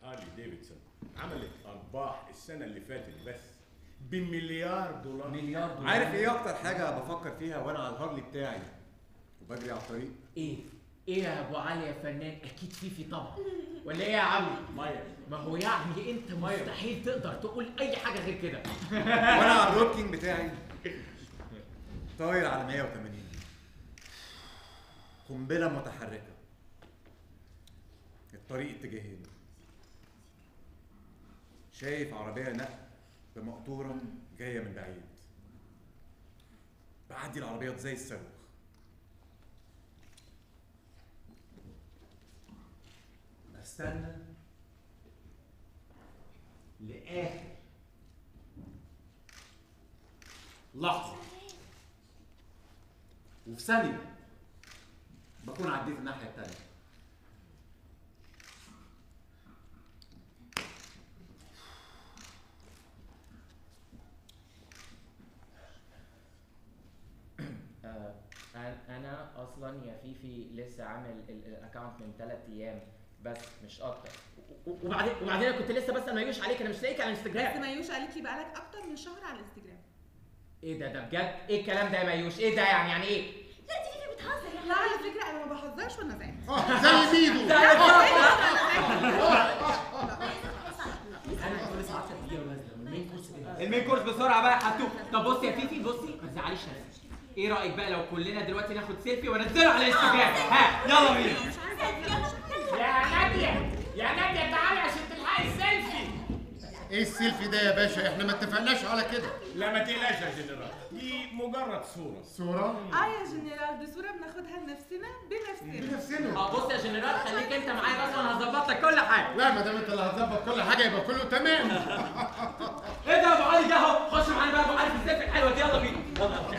هارلي ديفيدسون عملت ارباح السنه اللي فاتت بس بمليار دولار مليار دولار عارف ايه اكتر حاجه بفكر فيها وانا على الهارلي بتاعي وبجري على الطريق ايه ايه يا ابو علي يا فنان اكيد فيفي طبعا ولا ايه يا عم مايا ما هو يعني انت مستحيل تقدر تقول اي حاجه غير كده وانا على الروكينج بتاعي طاير على 180 قنبله متحركه الطريق اتجاهين شايف عربيه نقل بمقطوره جايه من بعيد بعدي العربيات زي الصاروخ بستنى لاخر لحظه وفي ثانيه بكون عديت الناحيه التانيه آه، أنا- انا اصلا يا فيفي لسه عامل الاكونت من ثلاث ايام بس مش اكتر و- و- وبعدين وبعدين انا كنت لسه بسال مايوش عليك انا مش لاقيك على بس الانستجرام مايوش قالت لي بقالك اكتر من شهر على الانستجرام ايه ده ده بجد ايه الكلام ده يا مايوش ايه ده يعني يعني ايه لا دي فكره بتهزر يا لا على فكره انا ما بهزرش وانا زعلت اه زي ميدو انا كل ساعات دقيقه ونازله المين كورس كده المين كورس بسرعه بقى حطوه طب بص يا فيفي بصي ما تزعليش نفسك ايه رايك بقى لو كلنا دلوقتي ناخد سيلفي وانزله على الانستجرام ها يلا بينا يا ناديه يا ناديه تعالي عشان تلحقي السيلفي ايه السيلفي ده يا باشا احنا ما اتفقناش على كده لا ما تقلقش يا جنرال دي مجرد صوره صورة اه يا جنرال دي صوره بناخدها لنفسنا بنفسنا بنفسنا اه بص يا جنرال خليك انت معايا بس وانا هظبط لك كل حاجه لا ما دام انت اللي هتظبط كل حاجة يبقى كله تمام ايه ده يا ابو علي ده اهو خش معانا بقى يا ابو علي في السيلفي الحلوه دي يلا بينا يلا